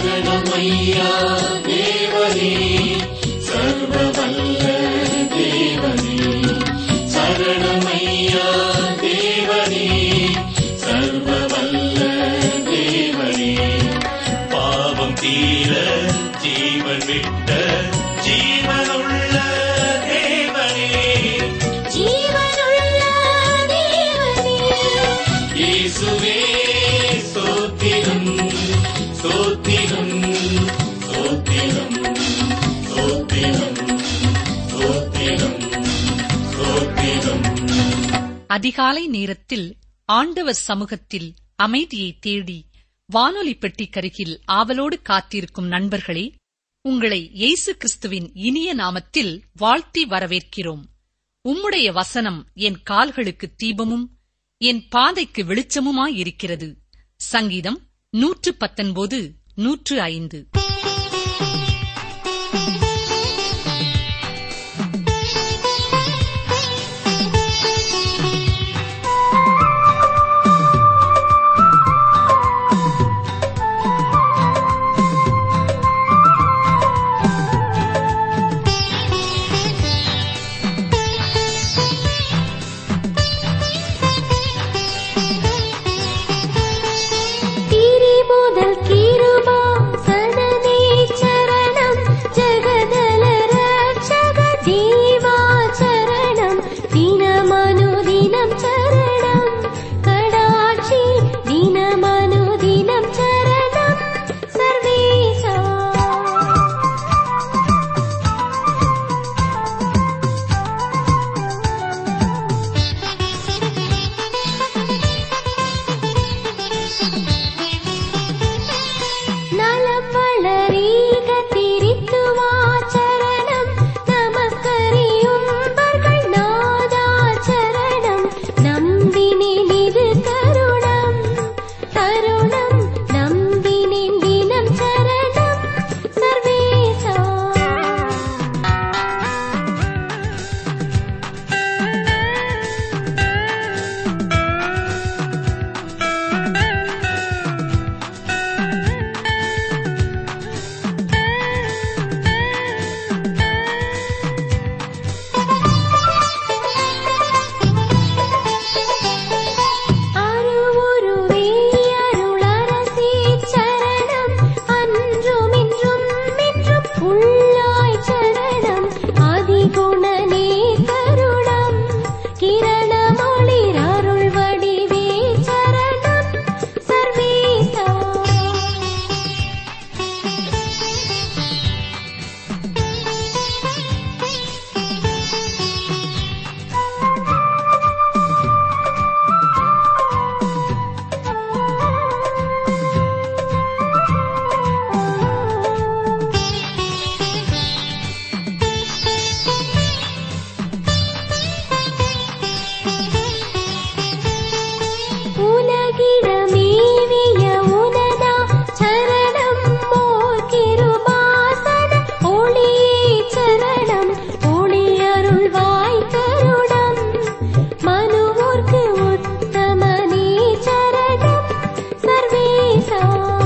சரணமையா தேவனே சர்வவல்ல தேவனே சரணமையா தேவனே சர்வவல்ல தேவனே பாவம் தீர ஜீவன் விட்ட ஜீவனுள்ள தேவனே ஜீவனுள்ள தேவனே இயேசுவே ஸ்தோத்திரம் ஸ்தோத்திரம் ஸ்தோத்திரம் ஸ்தோத்திரம் ஸ்தோத்திரம் ஸ்தோத்திரம் அதிகாலை நேரத்தில் ஆண்டவர் சமூகத்தில் அமைதியை தேடி வானொலி பெட்டிக்கருகில் ஆவலோடு காத்திருக்கும் நண்பர்களே உங்களை இயேசு கிறிஸ்துவின் இனிய நாமத்தில் வாழ்த்தி வரவேற்கிறோம் உம்முடைய வசனம் என் கால்களுக்கு தீபமும் என் பாதைக்கு வெளிச்சமுமாயிருக்கிறது சங்கீதம் நூற்று பத்தொன்பது நூற்று ஐந்து திரி முதல் கிருபா சனனே சரணம் ஜகதல ரட்சக ஜீவா சரணம் தினமனுதினம் சரணம் கடாட்சி தினமனுதினம் சரணம் சர்வேசா நலம் வளரீக திரித்துவாச்சரணம் நமக்கறியும்பர்கள் நாதாச்சரணம் நம்பினேன் இது தருணம் தருணம் நம்பினேன் தினம் சரணம் சர்வேசா அருவுருவே அருளரசே சரணம் அன்றும் இன்றும் என்றும் உள்ளாய் சரணம் அதிகுணனே கருணம் கிரணமொளிர் அருள் வடிவே சரணம் சர்வேசா உலகிடமேவிய உனதா சரணம் மோர் கிருபாசன ஒளியே சரணம் ஒளியருள்வாய் கருடம் மனுவோர்க்கு உத்தமனே சரணம் சர்வேசா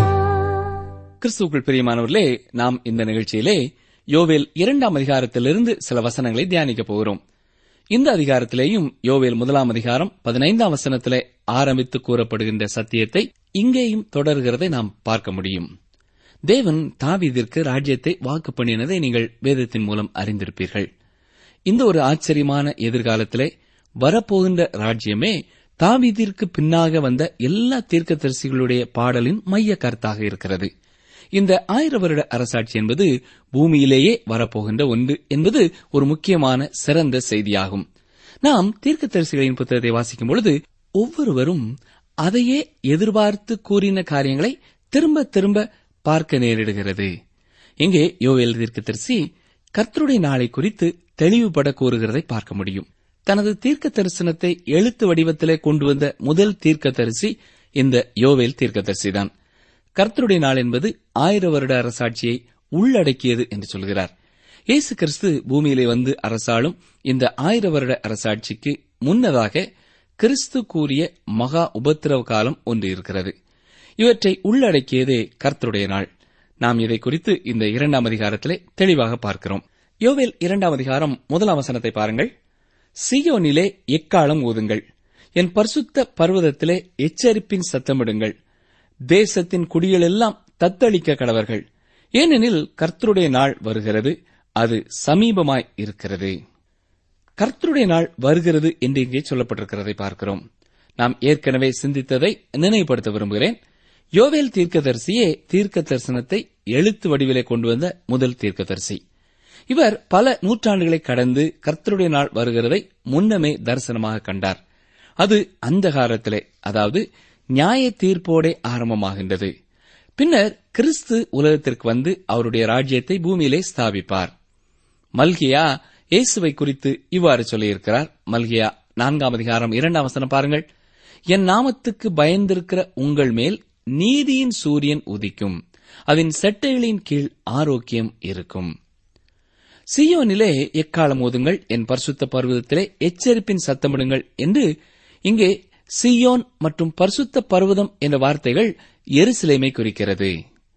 கிறிஸ்துவுக்குள் பிரியமானவர்களே நாம் இந்த நிகழ்ச்சியிலே யோவேல் இரண்டாம் அதிகாரத்திலிருந்து சில வசனங்களை தியானிக்கப் போகிறோம் இந்த அதிகாரத்திலேயும் யோவேல் முதலாம் அதிகாரம் பதினைந்தாம் வசனத்திலே ஆரம்பித்து கூறப்படுகின்ற சத்தியத்தை இங்கேயும் தொடர்கிறதை நாம் பார்க்க முடியும் தேவன் தாவீதிற்கு ராஜ்யத்தை வாக்கு பண்ணினதை நீங்கள் வேதத்தின் மூலம் அறிந்திருப்பீர்கள் இந்த ஒரு ஆச்சரியமான எதிர்காலத்திலே வரப்போகின்ற ராஜ்யமே தாவீதிற்கு பின்னாக வந்த எல்லா தீர்க்கதரிசிகளுடைய பாடலின் மைய கருத்தாக இருக்கிறது இந்த ஆயிர வருட அரசாட்சி என்பது பூமியிலேயே வரப்போகின்ற ஒன்று என்பது ஒரு முக்கியமான சிறந்த செய்தியாகும் நாம் தீர்க்கதரிசிகளின் புத்தகத்தை வாசிக்கும் பொழுது ஒவ்வொருவரும் அதையே எதிர்பார்த்து கூறின காரியங்களை திரும்ப திரும்ப பார்க்க நேரிடுகிறது இங்கே யோவேல் தீர்க்கதரிசி கர்த்தருடைய நாளை குறித்து தெளிவுபட கூறுகிறதை பார்க்க முடியும் தனது தீர்க்க தரிசனத்தை எழுத்து வடிவத்திலே கொண்டு வந்த முதல் தீர்க்கதரிசி இந்த யோவேல் தீர்க்கதரிசிதான் கர்த்தருடைய நாள் என்பது ஆயிர வருட அரசாட்சியை உள்ளடக்கியது என்று சொல்கிறார் இயேசு கிறிஸ்து பூமியிலே வந்து அரசாளும் இந்த ஆயிர வருட அரசாட்சிக்கு முன்னதாக கிறிஸ்து கூறிய மகா உபத்திரவ காலம் ஒன்று இருக்கிறது இவற்றை உள்ளடக்கியதே கர்த்தருடைய நாள் நாம் இதை குறித்து இந்த இரண்டாம் அதிகாரத்திலே தெளிவாக பார்க்கிறோம் யோவேல் இரண்டாம் அதிகாரம் முதலாம் வசனத்தை பாருங்கள் சியோனிலே எக்காலம் ஊதுங்கள் என் பரிசுத்த பர்வதத்திலே எச்சரிப்பின் சத்தமிடுங்கள் தேசத்தின் குடிகளெல்லாம் தத்தளிக்க கடவர்கள் ஏனெனில் கர்த்தருடைய நாள் வருகிறது அது சமீபமாய் இருக்கிறது கர்த்தருடைய நாள் வருகிறது என்று இங்கே சொல்லப்பட்டிருக்கிறதை பார்க்கிறோம் நாம் ஏற்கனவே சிந்தித்ததை நினைவுபடுத்த விரும்புகிறேன் யோவேல் தீர்க்கதரிசியே தீர்க்க தரிசனத்தை எழுத்து வடிவிலே கொண்டு வந்த முதல் தீர்க்கதரிசி இவர் பல நூற்றாண்டுகளை கடந்து கர்த்தருடைய நாள் வருகிறதை முன்னமே தரிசனமாக கண்டார் அது அந்தகாரத்திலே அதாவது நியாய தீர்ப்போடே ஆரம்பமாகின்றது பின்னர் கிறிஸ்து உலகத்திற்கு வந்து அவருடைய ராஜ்யத்தை பூமியிலே ஸ்தாபிப்பார் மல்கியா இயேசுவை குறித்து இவ்வாறு சொல்லியிருக்கிறார் மல்கியா நான்காம் அதிகாரம் இரண்டாம் வசனம் பாருங்கள் என் நாமத்துக்கு பயந்திருக்கிற உங்கள் மேல் நீதியின் சூரியன் உதிக்கும் அதன் செட்டைகளின் கீழ் ஆரோக்கியம் இருக்கும் சியோனிலே எக்காலம் ஓதுங்கள் என் பரிசுத்த பர்வதத்திலே எச்சரிப்பின் சத்தமிடுங்கள் என்று இங்கே சியோன் மற்றும் பரிசுத்த பர்வதம் என்ற வார்த்தைகள் எருசலேமை குறிக்கிறது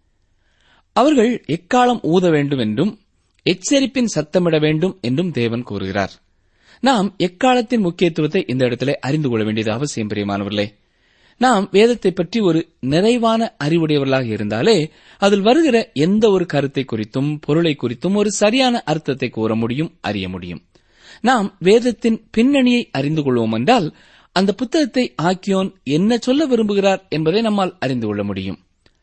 அவர்கள் எக்காலம் ஊத வேண்டும் என்றும் எச்சரிப்பின் சத்தமிட வேண்டும் என்றும் தேவன் கூறுகிறார் நாம் எக்காலத்தின் முக்கியத்துவத்தை இந்த இடத்திலே அறிந்து கொள்ள வேண்டியது அவசியம் பிரியமானவர்களே நாம் வேதத்தை பற்றி ஒரு நிறைவான அறிவுடையவர்களாக இருந்தாலே அதில் வருகிற எந்த ஒரு கருத்தை குறித்தும் பொருளை குறித்தும் ஒரு சரியான அர்த்தத்தை கூற முடியும் அறிய முடியும் நாம் வேதத்தின் பின்னணியை அறிந்து கொள்வோம் என்றால் அந்த புத்தகத்தை ஆக்கியோன் என்ன சொல்ல விரும்புகிறார் என்பதை நம்மால் அறிந்து கொள்ள முடியும்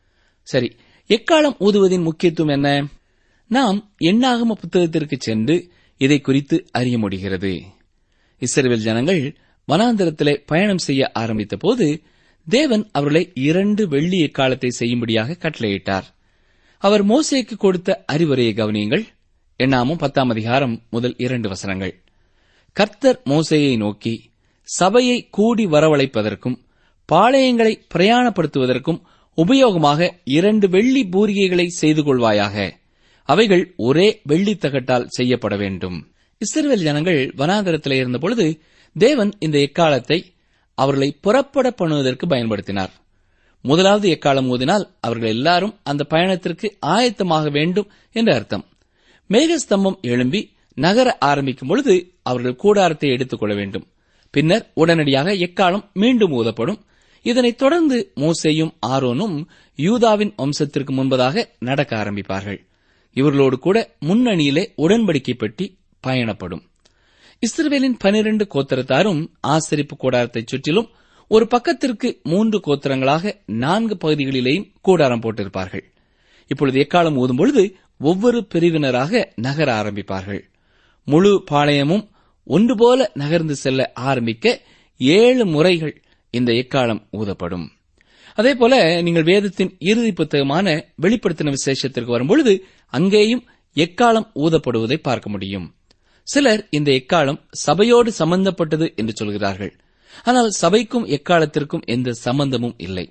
சரி எக்காலம் ஊதுவதின் முக்கியத்துவம் என்ன நாம் எண்ணாகம புத்தகத்திற்கு சென்று இதை குறித்து அறிய முடிகிறது இஸ்ரேல் ஜனங்கள் வனாந்தரத்திலே பயணம் செய்ய ஆரம்பித்த போது தேவன் அவர்களை இரண்டு வெள்ளி எக்காலத்தை செய்யும்படியாக கட்டளையிட்டார் அவர் மோசேக்கு கொடுத்த அறிவுரையை கவனியுங்கள் எண்ணாமும் பத்தாம் அதிகாரம் முதல் இரண்டு வசனங்கள் கர்த்தர் மோசேயை நோக்கி சபையை கூடி வரவழைப்பதற்கும் பாளையங்களை பிரயாணப்படுத்துவதற்கும் உபயோகமாக இரண்டு வெள்ளி பூரிகைகளை செய்து கொள்வாயாக அவைகள் ஒரே வெள்ளித் தகட்டால் செய்யப்பட வேண்டும் இஸ்ரவேல் ஜனங்கள் வனாந்தரத்தில் இருந்தபொழுது தேவன் இந்த எக்காலத்தை அவர்களை புறப்பட பண்ணுவதற்கு பயன்படுத்தினார் முதலாவது எக்காலம் ஊதினால் அவர்கள் எல்லாரும் அந்த பயணத்திற்கு ஆயத்தமாக வேண்டும் என்று அர்த்தம் மேகஸ்தம்பம் எழும்பி நகர ஆரம்பிக்கும் பொழுது அவர்கள் கூடாரத்தை எடுத்துக் கொள்ள வேண்டும் பின்னர் உடனடியாக எக்காலம் மீண்டும் ஊதப்படும் இதனைத் தொடர்ந்து மோசேயும் ஆரோனும் யூதாவின் வம்சத்திற்கு முன்பதாக நடக்க ஆரம்பிப்பார்கள் இவர்களோடு கூட முன்னணியிலே உடன்படிக்கை பெட்டி பயணப்படும் இஸ்ரவேலின் பனிரெண்டு கோத்திரத்தாரும் ஆசரிப்பு கூடாரத்தைச் சுற்றிலும் ஒரு பக்கத்திற்கு மூன்று கோத்திரங்களாக நான்கு பகுதிகளிலேயும் கூடாரம் போட்டிருப்பார்கள் இப்பொழுது எக்காலம் ஊதும் பொழுது ஒவ்வொரு பிரிவினராக நகர ஆரம்பிப்பார்கள் முழு பாளையமும் ஒன்று போல நகர்ந்து செல்ல ஆரம்பிக்க ஏழு முறைகள் இந்த எக்காலம் ஊதப்படும் அதே போல நீங்கள் வேதத்தின் இறுதி புத்தகமான வெளிப்படுத்தின விசேஷத்திற்கு வரும்பொழுது அங்கேயும் எக்காலம் ஊதப்படுவதை பார்க்க முடியும் சிலர் இந்த எக்காலம் சபையோடு சம்பந்தப்பட்டது என்று சொல்கிறார்கள் ஆனால் சபைக்கும் எக்காலத்திற்கும் எந்த சம்பந்தமும் இல்லை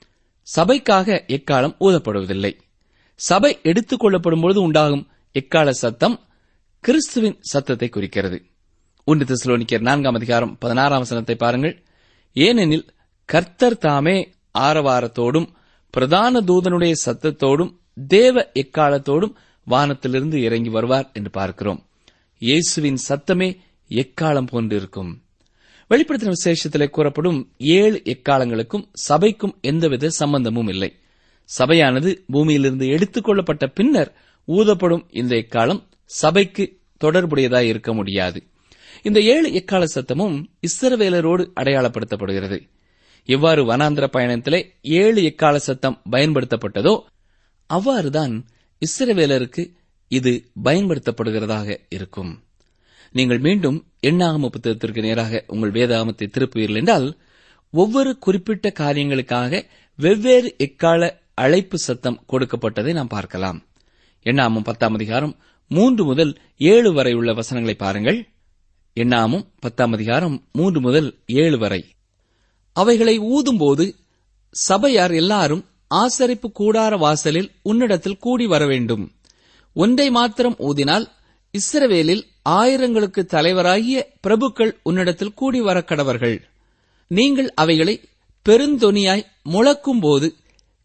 சபைக்காக எக்காலம் ஊதப்படுவதில்லை சபை எடுத்துக் கொள்ளப்படும் பொழுது உண்டாகும் எக்கால சத்தம் கிறிஸ்துவின் சத்தத்தை குறிக்கிறது ஒன்று தெசலோனிக்கர் நான்காம் அதிகாரம் பதினாறாம் வசனத்தை பாருங்கள் ஏனெனில் கர்த்தர் தாமே ஆரவாரத்தோடும் பிரதான தூதனுடைய சத்தத்தோடும் தேவ எக்காலத்தோடும் வானத்திலிருந்து இறங்கி வருவார் என்று பார்க்கிறோம் இயேசுவின் சத்தமே எக்காலம் போன்றிருக்கும் வெளிப்படுத்தின விசேஷத்திலே கூறப்படும் ஏழு எக்காலங்களுக்கும் சபைக்கும் எந்தவித சம்பந்தமும் இல்லை சபையானது பூமியிலிருந்து எடுத்துக் கொள்ளப்பட்ட பின்னர் ஊதப்படும் இந்த எக்காலம் சபைக்கு தொடர்புடையதாய் இருக்க முடியாது இந்த ஏழு எக்கால சத்தமும் இஸ்ரவேலரோடு அடையாளப்படுத்தப்படுகிறது எவ்வாறு வனாந்திர பயணத்திலே ஏழு எக்கால சத்தம் பயன்படுத்தப்பட்டதோ அவ்வாறுதான் இஸ்ரவேலருக்கு இது பயன்படுத்தப்படுகிறதாக இருக்கும் நீங்கள் மீண்டும் எண்ணாகம புத்தகத்திற்கு நேராக உங்கள் வேதாகமத்தை திருப்புவீர்கள் என்றால் ஒவ்வொரு குறிப்பிட்ட காரியங்களுக்காக வெவ்வேறு எக்கால அழைப்பு சத்தம் கொடுக்கப்பட்டதை நாம் பார்க்கலாம் எண்ணாமம் பத்தாம் அதிகாரம் மூன்று முதல் ஏழு வரை உள்ள வசனங்களை பாருங்கள் எண்ணாமும் பத்தாம் அதிகாரம் மூன்று முதல் ஏழு வரை அவைகளை ஊதும்போது சபையார் எல்லாரும் ஆசரிப்பு கூடார வாசலில் உன்னிடத்தில் கூடி வர வேண்டும் ஒன்றை மாத்திரம் ஊதினால் இஸ்ரவேலில் ஆயிரங்களுக்கு தலைவராகிய பிரபுக்கள் உன்னிடத்தில் கூடி வர கடவர்கள் நீங்கள் அவைகளை பெருந்தொனியாய் முழக்கும்போது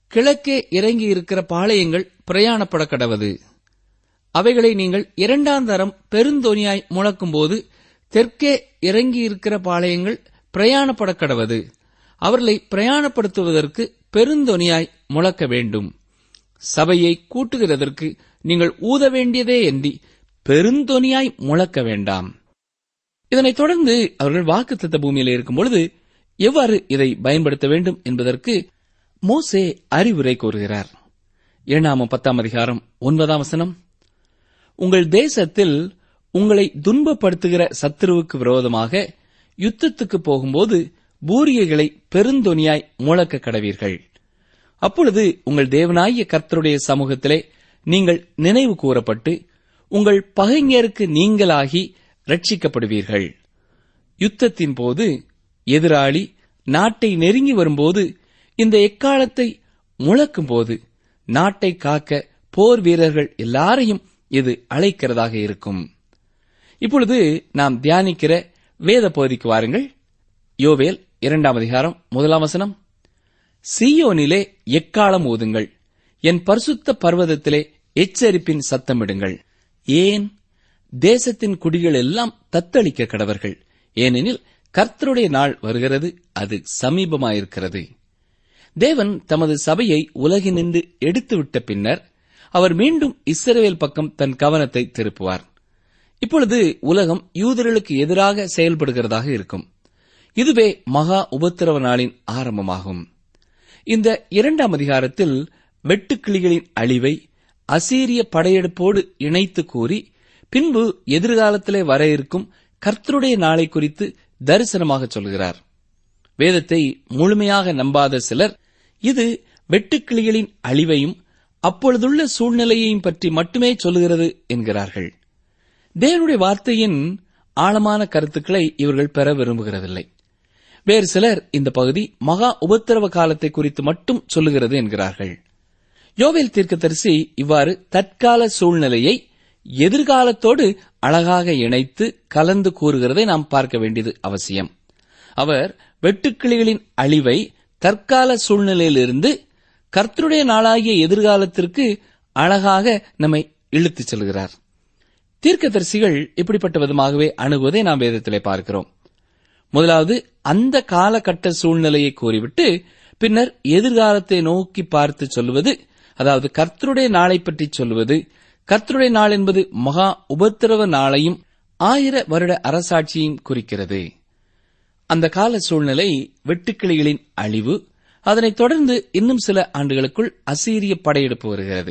கிழக்கே இறங்கி இருக்கிற பாளையங்கள் பிரயாணப்பட கடவது அவைகளை நீங்கள் இரண்டாம் தரம் பெருந்தொனியாய் முழக்கும்போது தெற்கே இறங்கி இருக்கிற பாளையங்கள் பிரயாணப்பட கடவது அவர்களை பிரயாணப்படுத்துவதற்கு பெருந்தொனியாய் முழக்க வேண்டும் சபையை கூட்டுகிறதற்கு நீங்கள் ஊத வேண்டியதே என்றி பெருந்தொனியாய் முழக்க வேண்டாம் இதனைத் தொடர்ந்து அவர்கள் வாக்குத்தத்த பூமியில் இருக்கும் பொழுது எவ்வாறு இதை பயன்படுத்த வேண்டும் என்பதற்கு மோசே அறிவுரை கூறுகிறார் ஏழாம் பத்தாம் அதிகாரம் ஒன்பதாம் வசனம் உங்கள் தேசத்தில் உங்களை துன்பப்படுத்துகிற சத்துருவுக்கு விரோதமாக யுத்தத்துக்கு போகும்போது பூரியைகளை பெருந்தொனியாய் முழக்க கடவீர்கள் அப்பொழுது உங்கள் தேவனாகிய கர்த்தருடைய சமூகத்திலே நீங்கள் நினைவு கூறப்பட்டு உங்கள் பகைஞருக்கு நீங்களாகி ரட்சிக்கப்படுவீர்கள் யுத்தத்தின் போது எதிராளி நாட்டை நெருங்கி வரும்போது இந்த எக்காலத்தை முழக்கும்போது நாட்டை காக்க போர் வீரர்கள் எல்லாரையும் இது அழைக்கிறதாக இருக்கும் இப்பொழுது நாம் தியானிக்கிற வேத பகுதிக்கு வாருங்கள் யோவேல் இரண்டாம் அதிகாரம் முதலாம் வசனம் சீயோனிலே எக்காலம் ஊதுங்கள் என் பரிசுத்த பர்வதத்திலே எச்சரிப்பின் சத்தமிடுங்கள் ஏன் தேசத்தின் குடிகள் எல்லாம் தத்தளிக்க கடவர்கள் ஏனெனில் கர்த்தருடைய நாள் வருகிறது அது சமீபமாயிருக்கிறது தேவன் தமது சபையை உலகினின்று எடுத்துவிட்ட பின்னர் அவர் மீண்டும் இஸ்ரவேல் பக்கம் தன் கவனத்தை திருப்புவார் இப்பொழுது உலகம் யூதர்களுக்கு எதிராக செயல்படுகிறதாக இருக்கும் இதுவே மகா உபத்திரவ நாளின் ஆரம்பமாகும் இந்த இரண்டாம் அதிகாரத்தில் வெட்டுக்கிளிகளின் அழிவை அசீரிய படையெடுப்போடு இணைத்து கூறி பின்பு எதிர்காலத்திலே வர இருக்கும் கர்த்தருடைய நாளை குறித்து தரிசனமாக சொல்கிறார் வேதத்தை முழுமையாக நம்பாத சிலர் இது வெட்டுக்கிளிகளின் அழிவையும் அப்பொழுதுள்ள சூழ்நிலையையும் பற்றி மட்டுமே சொல்லுகிறது என்கிறார்கள் தேவனுடைய வார்த்தையின் ஆழமான கருத்துக்களை இவர்கள் பெற விரும்புகிறதில்லை வேறு சிலர் இந்த பகுதி மகா உபத்திரவ காலத்தை குறித்து மட்டும் சொல்லுகிறது என்கிறார்கள் யோவேல் தீர்க்கதரிசி இவ்வாறு தற்கால சூழ்நிலையை எதிர்காலத்தோடு அழகாக இணைத்து கலந்து கூறுகிறதை நாம் பார்க்க வேண்டியது அவசியம் அவர் வெட்டுக்கிளிகளின் அழிவை தற்கால சூழ்நிலையிலிருந்து கர்த்தருடைய நாளாகிய எதிர்காலத்திற்கு அழகாக நம்மை இழுத்துச் செல்கிறார் தீர்க்கதரிசிகள் இப்படிப்பட்ட விதமாகவே அணுகுவதை நாம் வேதத்திலே பார்க்கிறோம் முதலாவது அந்த காலகட்ட சூழ்நிலையை கூறிவிட்டு பின்னர் எதிர்காலத்தை நோக்கி பார்த்து சொல்லுவது அதாவது கர்த்தருடைய நாளை பற்றி சொல்லுவது கர்த்தருடைய நாள் என்பது மகா உபத்திரவ நாளையும் ஆயிர வருட அரசாட்சியையும் குறிக்கிறது அந்த கால சூழ்நிலை வெட்டுக்கிளிகளின் அழிவு அதனைத் தொடர்ந்து இன்னும் சில ஆண்டுகளுக்குள் அசீரிய படையெடுப்பு வருகிறது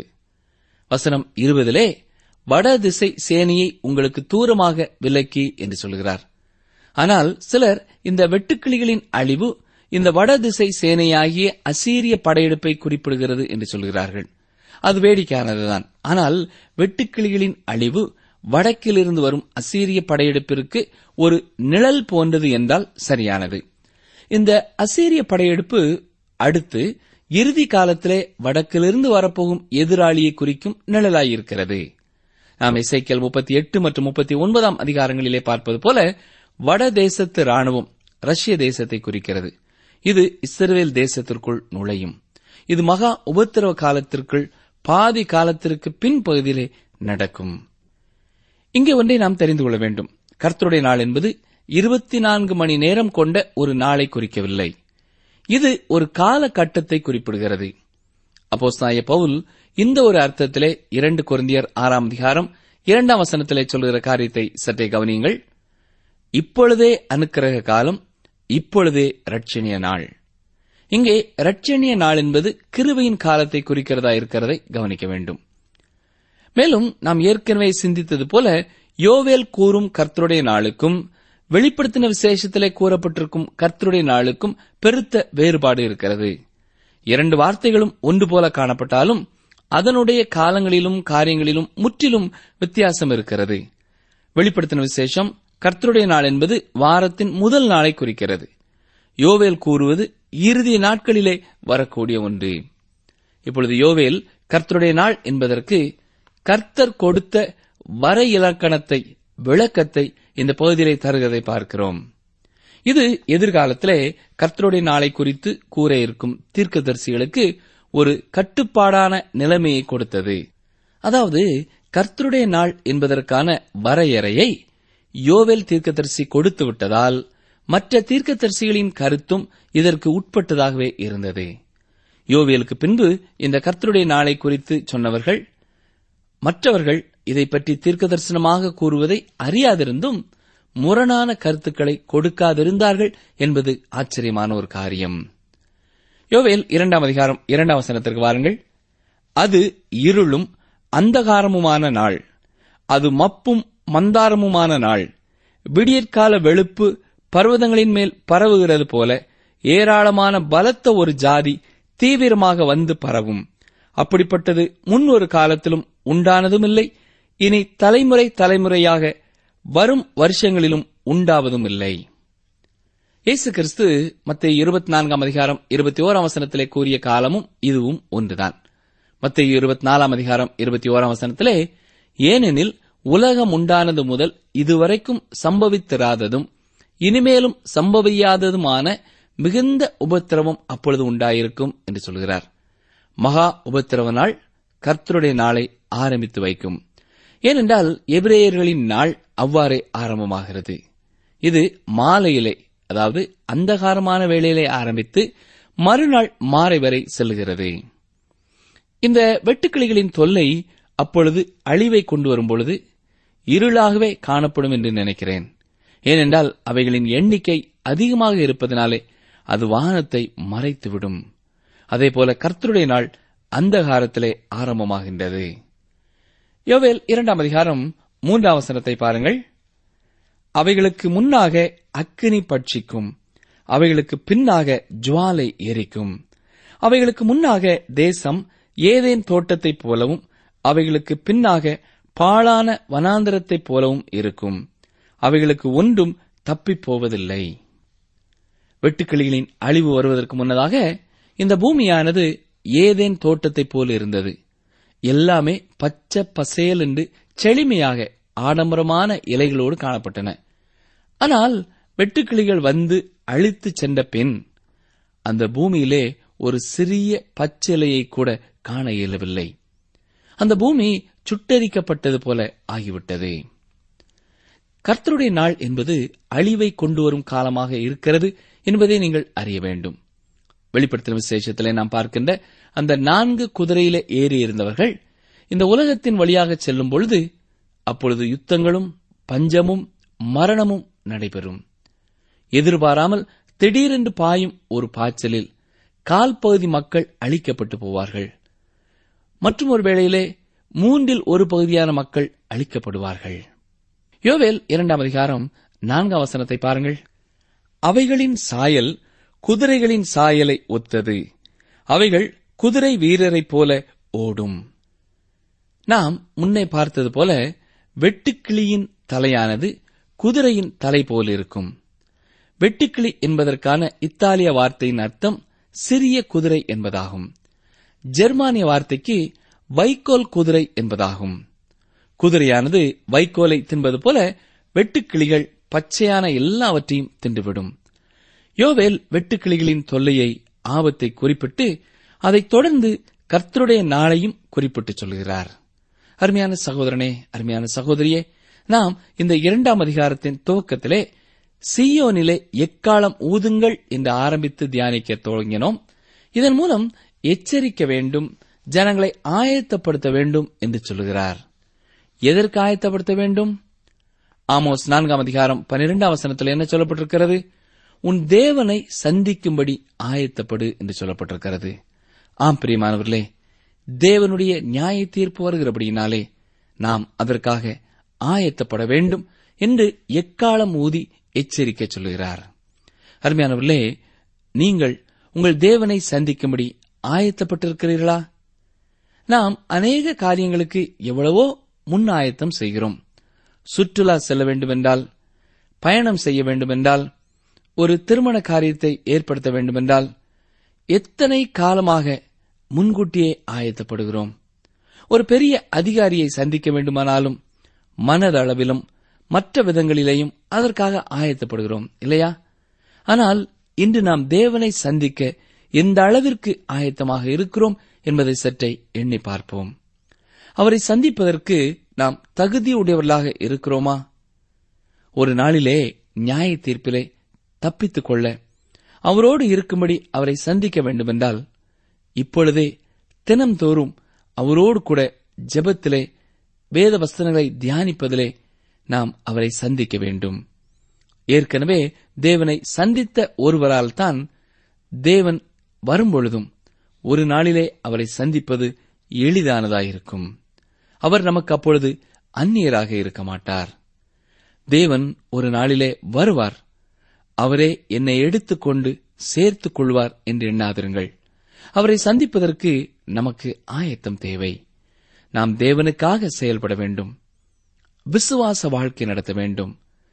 வசனம் இருபதிலே வடதிசை சேனையை உங்களுக்கு தூரமாக விலக்கி என்று சொல்கிறார் ஆனால் சிலர் இந்த வெட்டுக்கிளிகளின் அழிவு இந்த வடதிசை சேனையாகிய அசீரிய படையெடுப்பை குறிப்பிடுகிறது என்று சொல்கிறார்கள் அது வேடிக்கையானதுதான் ஆனால் வெட்டுக்கிளிகளின் அழிவு வடக்கிலிருந்து வரும் அசீரிய படையெடுப்பிற்கு ஒரு நிழல் போன்றது என்றால் சரியானது இந்த அசீரிய படையெடுப்பு அடுத்து இறுதி காலத்திலே வடக்கிலிருந்து வரப்போகும் எதிராளியை குறிக்கும் நிழலாயிருக்கிறது நாம் இசைக்கல் முப்பத்தி எட்டு மற்றும் முப்பத்தி ஒன்பதாம் அதிகாரங்களிலே பார்ப்பது போல வடதேசத்து ராணுவம் ரஷ்ய தேசத்தை குறிக்கிறது இது இஸ்ரேல் தேசத்திற்குள் நுழையும் இது மகா உபத்திரவ காலத்திற்குள் பாதி காலத்திற்கு பின்பகுதியிலே நடக்கும் இங்கே ஒன்றை நாம் தெரிந்து கொள்ள வேண்டும் கர்த்தருடைய நாள் என்பது இருபத்தி நான்கு மணி நேரம் கொண்ட ஒரு நாளை குறிக்கவில்லை இது ஒரு காலகட்டத்தை குறிப்பிடுகிறது அப்போஸ்தாய பவுல் இந்த ஒரு அர்த்தத்திலே இரண்டு கொரிந்தியர் ஆறாம் அதிகாரம் இரண்டாம் வசனத்திலே சொல்லுகிற காரியத்தை சற்றே கவனியுங்கள் இப்பொழுதே அனுக்கிரக காலம் இப்பொழுதே ரட்சணிய நாள் இங்கே ரட்சணிய நாள் என்பது கிருபையின் காலத்தை குறிக்கிறதா இருக்கிறதை கவனிக்க வேண்டும் மேலும் நாம் ஏற்கனவே சிந்தித்தது போல யோவேல் கூறும் கர்த்தருடைய நாளுக்கும் வெளிப்படுத்தின விசேஷத்திலே கூறப்பட்டிருக்கும் கர்த்தருடைய நாளுக்கும் பெருத்த வேறுபாடு இருக்கிறது இரண்டு வார்த்தைகளும் ஒன்று போல காணப்பட்டாலும் அதனுடைய காலங்களிலும் காரியங்களிலும் முற்றிலும் வித்தியாசம் இருக்கிறது வெளிப்படுத்தின விசேஷம் கர்த்தருடைய நாள் என்பது வாரத்தின் முதல் நாளை குறிக்கிறது யோவேல் கூறுவது இறுதி நாட்களிலே வரக்கூடிய ஒன்று இப்பொழுது யோவேல் கர்த்தருடைய நாள் என்பதற்கு கர்த்தர் கொடுத்த வர இலக்கணத்தை விளக்கத்தை இந்த பகுதியிலே தருகிறதை பார்க்கிறோம் இது எதிர்காலத்திலே கர்த்தருடைய நாளை குறித்து கூற இருக்கும் தீர்க்கதரிசிகளுக்கு ஒரு கட்டுப்பாடான நிலைமையை கொடுத்தது அதாவது கர்த்தருடைய நாள் என்பதற்கான வரையறையை யோவேல் தீர்க்கதரிசி கொடுத்து விட்டதால் மற்ற தீர்க்கதரிசிகளின் கருத்தும் இதற்கு உட்பட்டதாகவே இருந்தது யோவேலுக்கு பின்பு இந்த கர்த்தருடைய நாளை குறித்து சொன்னவர்கள் மற்றவர்கள் இதை பற்றி தீர்க்கதரிசனமாக கூறுவதை அறியாதிருந்தும் முரணான கருத்துக்களை கொடுக்காதிருந்தார்கள் என்பது ஆச்சரியமான ஒரு காரியம் யோவேல் இரண்டாம் அதிகாரம் இரண்டாம் வசனத்திற்கு வாருங்கள் அது இருளும் அந்தகாரமுமான நாள் அது மப்பும் மந்தாரமுமான நாள் விடியற்கால வெளுப்பு பர்வதங்களின் மேல் பரவுகிறது போல ஏராளமான பலத்த ஒரு ஜாதி தீவிரமாக வந்து பரவும் அப்படிப்பட்டது முன் ஒரு காலத்திலும் உண்டானதும் இல்லை இனி தலைமுறை தலைமுறையாக வரும் வருஷங்களிலும் உண்டாவதும் இல்லை இயேசு கிறிஸ்து மத்திய இருபத்தி நான்காம் அதிகாரம் இருபத்தி ஓராம் வசனத்திலே கூறிய காலமும் இதுவும் ஒன்றுதான் மத்திய இருபத்தி நாலாம் அதிகாரம் இருபத்தி ஓராம் வசனத்திலே ஏனெனில் உலகம் உண்டானது முதல் இதுவரைக்கும் சம்பவித்திராததும் இனிமேலும் சம்பவியாததுமான மிகுந்த உபத்திரவம் அப்பொழுது உண்டாயிருக்கும் என்று சொல்கிறார் மகா உபத்திரவ நாள் கர்த்தருடைய நாளை ஆரம்பித்து வைக்கும் ஏனென்றால் எபிரேயர்களின் நாள் அவ்வாறே ஆரம்பமாகிறது இது மாலையிலே அதாவது அந்தகாரமான வேளையிலே ஆரம்பித்து மறுநாள் மாலை வரை செல்கிறது இந்த வெட்டுக்கிளிகளின் தொல்லை அப்பொழுது அழிவை கொண்டு வரும் பொழுது இருளாகவே காணப்படும் என்று நினைக்கிறேன் ஏனென்றால் அவைகளின் எண்ணிக்கை அதிகமாக இருப்பதனாலே அது வானத்தை மறைத்துவிடும் அதேபோல கர்த்தருடைய நாள் அந்தகாரத்திலே ஆரம்பமாகின்றது யோவேல் இரண்டாம் அதிகாரம் மூன்றாம் வசனத்தை பாருங்கள் அவைகளுக்கு முன்னாக அக்கினி பட்சிக்கும் அவைகளுக்கு பின்னாக ஜுவாலை எரிக்கும் அவைகளுக்கு முன்னாக தேசம் ஏதேன் தோட்டத்தைப் போலவும் அவைகளுக்கு பின்னாக பாழான வனாந்தரத்தைப் போலவும் இருக்கும் அவைகளுக்கு ஒன்றும் தப்பிப் போவதில்லை வெட்டுக்கிளிகளின் அழிவு வருவதற்கு முன்னதாக இந்த பூமியானது ஏதேன் தோட்டத்தைப் போல இருந்தது எல்லாமே பச்சை பசேல் என்று செழுமையாக ஆடம்பரமான இலைகளோடு காணப்பட்டன ஆனால் வெட்டுக்கிளிகள் வந்து அழித்து சென்ற பின் அந்த பூமியிலே ஒரு சிறிய பச்சிலையை கூட காண இயலவில்லை அந்த பூமி சுட்டரிக்கப்பட்டது போல ஆகிவிட்டது கர்த்தருடைய நாள் என்பது அழிவை கொண்டு வரும் காலமாக இருக்கிறது என்பதை நீங்கள் அறிய வேண்டும் வெளிப்படுத்தின விசேஷத்திலே நாம் பார்க்கின்ற அந்த நான்கு குதிரையில ஏறி இருந்தவர்கள் இந்த உலகத்தின் வழியாக செல்லும் பொழுது அப்பொழுது யுத்தங்களும் பஞ்சமும் மரணமும் நடைபெறும் எதிர்பாராமல் திடீரென்று பாயும் ஒரு பாய்ச்சலில் கால் பகுதி மக்கள் அழிக்கப்பட்டு போவார்கள் மற்றும் ஒரு வேளையிலே மூன்றில் ஒரு பகுதியான மக்கள் அழிக்கப்படுவார்கள் யோவேல் இரண்டாம் அதிகாரம் நான்காம் வசனத்தை பாருங்கள் அவைகளின் சாயல் குதிரைகளின் சாயலை ஒத்தது அவைகள் குதிரை வீரரைப் போல ஓடும் நாம் முன்னே பார்த்தது போல வெட்டுக்கிளியின் தலையானது குதிரையின் தலை போல் இருக்கும் வெட்டுக்கிளி என்பதற்கான இத்தாலிய வார்த்தையின் அர்த்தம் சிறிய குதிரை என்பதாகும் ஜெர்மானிய வார்த்தைக்கு வைக்கோல் குதிரை என்பதாகும் குதிரையானது வைக்கோலை தின்பது போல வெட்டுக்கிளிகள் பச்சையான எல்லாவற்றையும் தின்றுவிடும் யோவேல் வெட்டுக்கிளிகளின் தொல்லையை ஆபத்தை குறிப்பிட்டு அதைத் தொடர்ந்து கர்த்தருடைய நாளையும் குறிப்பிட்டு சொல்கிறார் அருமையான சகோதரனே அருமையான சகோதரியே நாம் இந்த இரண்டாம் அதிகாரத்தின் துவக்கத்திலே சீயோனிலே எக்காலம் ஊதுங்கள் என்று ஆரம்பித்து தியானிக்க தொடங்கினோம் இதன் மூலம் எச்சரிக்க வேண்டும் ஜனங்களை ஆயத்தப்படுத்த வேண்டும் என்று சொல்லுகிறார் எதற்கு ஆயத்தப்படுத்த வேண்டும் ஆமோஸ் நான்காம் அதிகாரம் பன்னிரெண்டாம் வசனத்தில் என்ன சொல்லப்பட்டிருக்கிறது உன் தேவனை சந்திக்கும்படி ஆயத்தப்படு என்று சொல்லப்பட்டிருக்கிறது ஆம் பிரியமானவர்களே தேவனுடைய நியாய தீர்ப்பு வருகிறபடியினாலே நாம் அதற்காக ஆயத்தப்பட வேண்டும் என்று எக்காலம் ஊதி எச்சரிக்கை சொல்லுகிறார் அருமையானவர்களே நீங்கள் உங்கள் தேவனை சந்திக்கும்படி ஆயத்தப்பட்டிருக்கிறீர்களா நாம் அநேக காரியங்களுக்கு எவ்வளவோ முன் ஆயத்தம் செய்கிறோம் சுற்றுலா செல்ல வேண்டுமென்றால் பயணம் செய்ய வேண்டுமென்றால் ஒரு திருமண காரியத்தை ஏற்படுத்த வேண்டுமென்றால் எத்தனை காலமாக முன்கூட்டியே ஆயத்தப்படுகிறோம் ஒரு பெரிய அதிகாரியை சந்திக்க வேண்டுமானாலும் மனதளவிலும் மற்ற விதங்களிலேயும் அதற்காக ஆயத்தப்படுகிறோம் இல்லையா ஆனால் இன்று நாம் தேவனை சந்திக்க எந்த அளவிற்கு ஆயத்தமாக இருக்கிறோம் என்பதை சற்றே எண்ணி பார்ப்போம் அவரை சந்திப்பதற்கு நாம் தகுதியுடையவர்களாக இருக்கிறோமா ஒரு நாளிலே நியாய தீர்ப்பிலே தப்பித்துக் கொள்ள அவரோடு இருக்கும்படி அவரை சந்திக்க வேண்டுமென்றால் இப்பொழுதே தினம்தோறும் அவரோடு கூட ஜெபத்திலே வேத வஸ்தனங்களை தியானிப்பதிலே நாம் அவரை சந்திக்க வேண்டும் ஏற்கனவே தேவனை சந்தித்த ஒருவரால் தான் தேவன் வரும்பொழுதும் ஒரு நாளிலே அவரை சந்திப்பது எளிதானதாயிருக்கும் அவர் நமக்கு அப்பொழுது அந்நியராக இருக்க மாட்டார் தேவன் ஒரு நாளிலே வருவார் அவரே என்னை எடுத்துக்கொண்டு சேர்த்துக் கொள்வார் என்று எண்ணாதிருங்கள் அவரை சந்திப்பதற்கு நமக்கு ஆயத்தம் தேவை நாம் தேவனுக்காக செயல்பட வேண்டும் விசுவாச வாழ்க்கை நடத்த வேண்டும்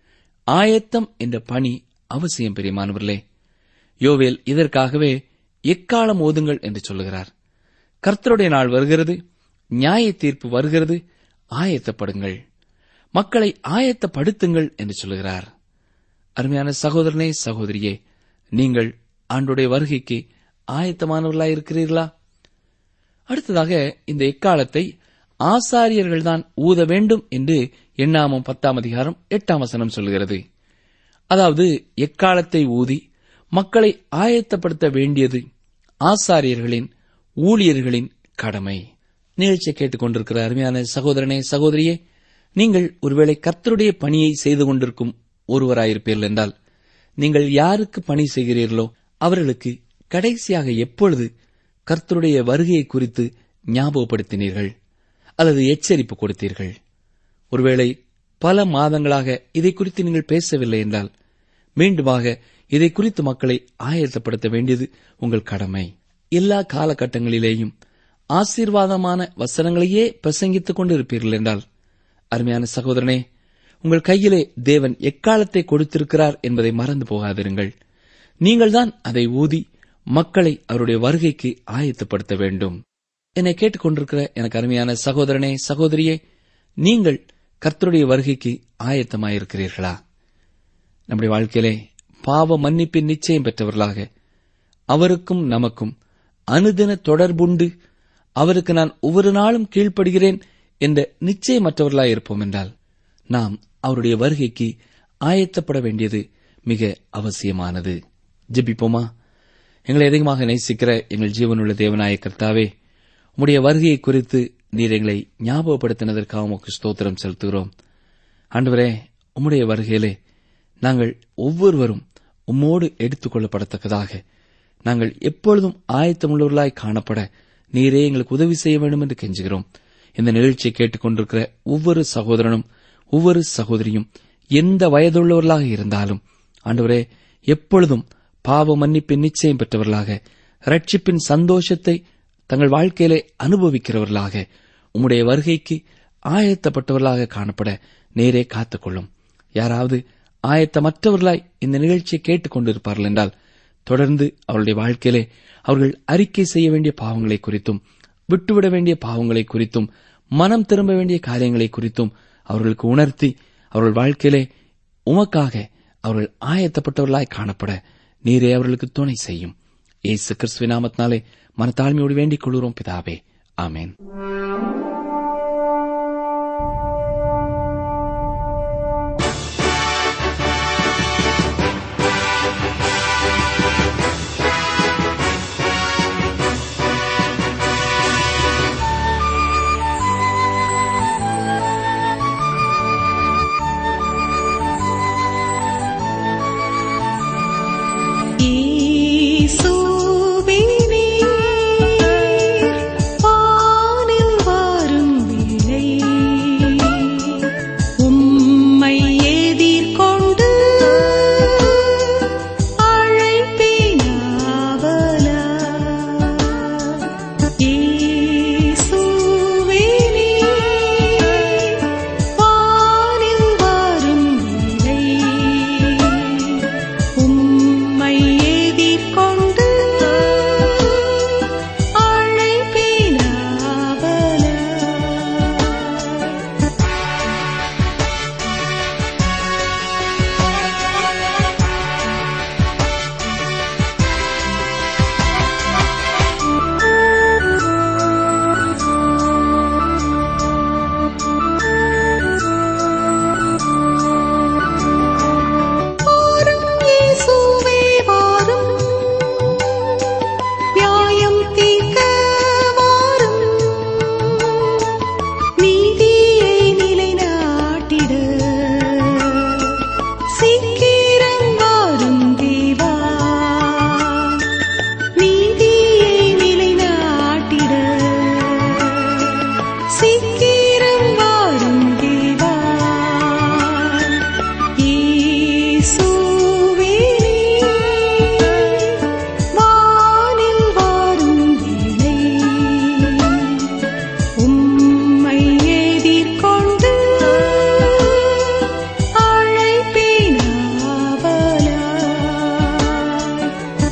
ஆயத்தம் என்ற பணி அவசியம் பெரியமானவர்களே யோவேல் இதற்காகவே எக்காலம் ஓதுங்கள் என்று சொல்லுகிறார் கர்த்தருடைய நாள் வருகிறது நியாய தீர்ப்பு வருகிறது ஆயத்தப்படுங்கள் மக்களை ஆயத்தப்படுத்துங்கள் என்று சொல்லுகிறார் அருமையான சகோதரனே சகோதரியே நீங்கள் ஆண்டுடைய வருகைக்கு ஆயத்தமானவர்களாயிருக்கிறீர்களா அடுத்ததாக இந்த எக்காலத்தை ஆசாரியர்கள்தான் ஊத வேண்டும் என்று எண்ணாமம் பத்தாம் அதிகாரம் எட்டாம் வசனம் சொல்கிறது அதாவது எக்காலத்தை ஊதி மக்களை ஆயத்தப்படுத்த வேண்டியது ஆசாரியர்களின் ஊழியர்களின் கடமை நிகழ்ச்சியை கேட்டுக்கொண்டிருக்கிற அருமையான சகோதரனே சகோதரியே நீங்கள் ஒருவேளை கர்த்தருடைய பணியை செய்து கொண்டிருக்கும் ஒருவராயிருப்பீர்கள் என்றால் நீங்கள் யாருக்கு பணி செய்கிறீர்களோ அவர்களுக்கு கடைசியாக எப்பொழுது கர்த்தருடைய வருகையை குறித்து ஞாபகப்படுத்தினீர்கள் அல்லது எச்சரிப்பு கொடுத்தீர்கள் ஒருவேளை பல மாதங்களாக இதை குறித்து நீங்கள் பேசவில்லை என்றால் மீண்டுமாக இதை குறித்து மக்களை ஆயத்தப்படுத்த வேண்டியது உங்கள் கடமை எல்லா காலகட்டங்களிலேயும் ஆசீர்வாதமான வசனங்களையே பிரசங்கித்துக் கொண்டிருப்பீர்கள் என்றால் அருமையான சகோதரனே உங்கள் கையிலே தேவன் எக்காலத்தை கொடுத்திருக்கிறார் என்பதை மறந்து போகாதிருங்கள் நீங்கள்தான் அதை ஊதி மக்களை அவருடைய வருகைக்கு ஆயத்தப்படுத்த வேண்டும் என்னை கேட்டுக்கொண்டிருக்கிற எனக்கு அருமையான சகோதரனே சகோதரியே நீங்கள் கர்த்தருடைய வருகைக்கு ஆயத்தமாயிருக்கிறீர்களா நம்முடைய வாழ்க்கையிலே பாவ மன்னிப்பின் நிச்சயம் பெற்றவர்களாக அவருக்கும் நமக்கும் அனுதின தொடர்புண்டு அவருக்கு நான் ஒவ்வொரு நாளும் கீழ்ப்படுகிறேன் என்ற நிச்சயமற்றவர்களாய் இருப்போம் என்றால் நாம் அவருடைய வருகைக்கு ஆயத்தப்பட வேண்டியது மிக அவசியமானது ஜெபிப்போமா எங்களை அதிகமாக நேசிக்கிற எங்கள் ஜீவனுள்ள தேவனாய கர்த்தாவே உம்முடைய வருகையை குறித்து நீர் எங்களை ஞாபகப்படுத்தினதற்காக உமக்கு ஸ்தோத்திரம் செலுத்துகிறோம் ஆண்டவரே உம்முடைய வருகையிலே நாங்கள் ஒவ்வொருவரும் உம்மோடு எடுத்துக் கொள்ளப்படத்தக்கதாக நாங்கள் எப்பொழுதும் ஆயத்தமுள்ளவர்களாய் காணப்பட நீரே எங்களுக்கு உதவி செய்ய வேண்டும் என்று கெஞ்சுகிறோம் இந்த நிகழ்ச்சியை கேட்டுக்கொண்டிருக்கிற ஒவ்வொரு சகோதரனும் ஒவ்வொரு சகோதரியும் எந்த வயதுள்ளவர்களாக இருந்தாலும் ஆண்டவரே எப்பொழுதும் பாவ மன்னிப்பின் நிச்சயம் பெற்றவர்களாக ரட்சிப்பின் சந்தோஷத்தை தங்கள் வாழ்க்கையிலே அனுபவிக்கிறவர்களாக உம்முடைய வருகைக்கு ஆயத்தப்பட்டவர்களாக காணப்பட நேரே காத்துக்கொள்ளும் யாராவது ஆயத்தமற்றவர்களாய் இந்த நிகழ்ச்சியை கேட்டுக் கொண்டிருப்பார்கள் என்றால் தொடர்ந்து அவருடைய வாழ்க்கையிலே அவர்கள் அறிக்கை செய்ய வேண்டிய பாவங்களை குறித்தும் விட்டுவிட வேண்டிய பாவங்களை குறித்தும் மனம் திரும்ப வேண்டிய காரியங்களை குறித்தும் அவர்களுக்கு உணர்த்தி அவர்கள் வாழ்க்கையிலே உமக்காக அவர்கள் ஆயத்தப்பட்டவர்களாய் காணப்பட நீரே அவர்களுக்கு துணை செய்யும் ஏசு கிறிஸ்துவின் நாமத்தினாலே மனத்தாழ்மையோடு வேண்டிக் கொள்கிறோம் பிதாவே ஆமேன் இயேசுவே நீர் வானில் வா சீக்கிரம் வாரும் தேவா இயேசுவே வானில் வாரும் வேளை உம்மை எதிர்கொண்டு அழைப்பேன் ஆவலாய்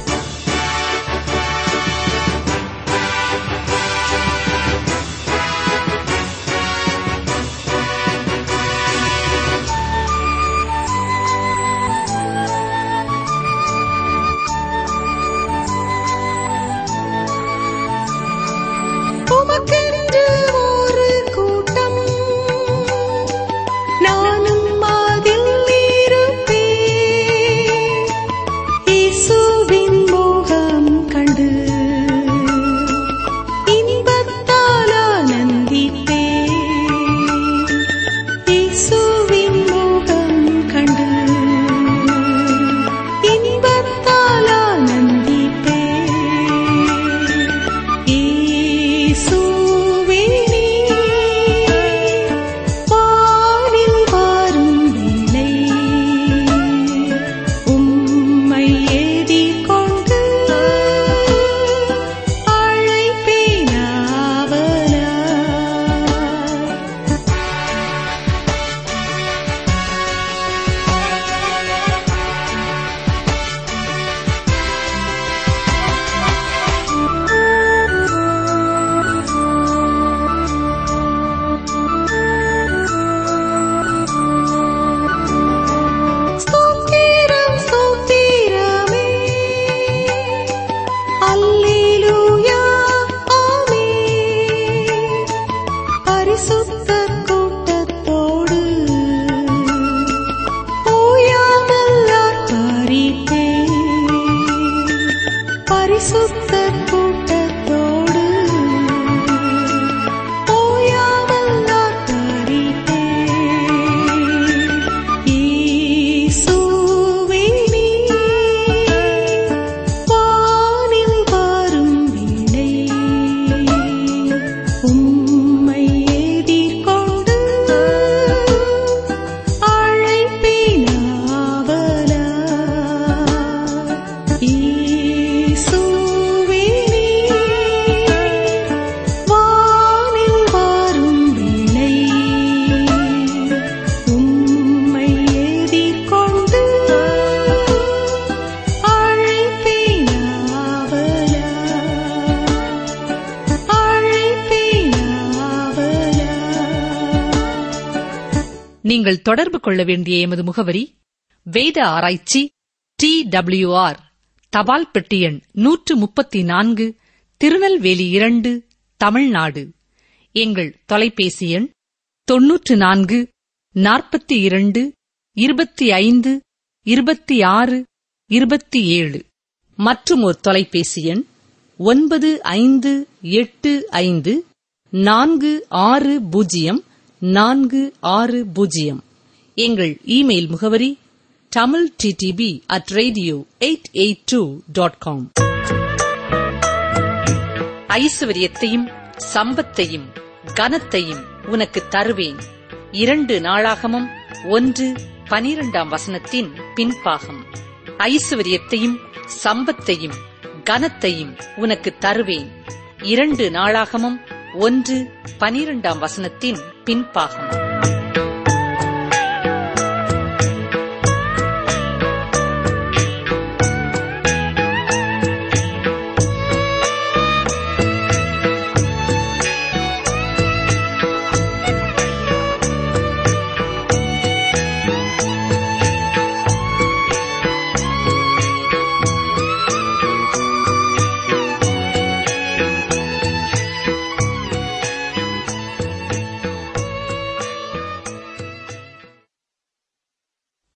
உமக்கென்று ஒரு கூட்டம் நானும் அதில் இருப்பேன் இயேசுவின் முகம் கண்டு இன்பத்தால் ஆனந்திப்பேன் இயேசுவின் முகம் கண்டு இன்பத்தால் ஆனந்திப்பேன் இயேசுவே நீர் வானில் வாரும் வேளை உம்மை எதிர்கொண்டு அழைப்பேன் ஆவலாய் ஸ்தோத்திரம் ஸ்தோத்திரமே அல்லேலூயா ஆமென் பரிசுத்த கூட்டத்தோடு ஓயாமல் ஆர்ப்பரிப்பேன் பரிசுத்த கூட்டத்தோடு ஓயாமல் ஆர்ப்பரிப்பேன் இயேசுவே நீர் வானில் வாரும் வேளை உம்மை எதிர்கொண்டு அழைப்பேன் ஆவலாய் இயேசுவே நீர் வானில் வாரும் வேளை உம்மை எதிர்கொண்டு அழைப்பேன் ஆவலாய் அழைப்பேன் ஆவலாய் நீங்கள் தொடர்பு கொள்ள வேண்டிய எமது முகவரி வேத ஆராய்ச்சி டி டபிள்யூஆர் தபால் பெட்டி எண் நூற்று முப்பத்தி நான்கு திருநெல்வேலி இரண்டு தமிழ்நாடு எங்கள் தொலைபேசி எண் தொன்னூற்று நான்கு நாற்பத்தி இரண்டு இருபத்தி ஐந்து இருபத்தி ஆறு இருபத்தி ஏழு மற்றும் ஒரு தொலைபேசி எண் ஒன்பது ஐந்து எட்டு ஐந்து நான்கு ஆறு பூஜ்ஜியம் நான்கு ஆறு பூஜ்ஜியம் எங்கள் இமெயில் முகவரி Tamil DTP at radio eight eight two dot com ஐஸ்வர்யத்தையும் சம்பத்தையும் கனத்தையும் உனக்கு தருவேன் இரண்டு நாளாகமும் ஒன்று பனிரெண்டாம் வசனத்தின் பின்பாகம் ஐஸ்வர்யத்தையும் சம்பத்தையும் கனத்தையும் உனக்கு தருவேன் இரண்டு நாளாகமும் ஒன்று பனிரெண்டாம் வசனத்தின் பின்பாகம்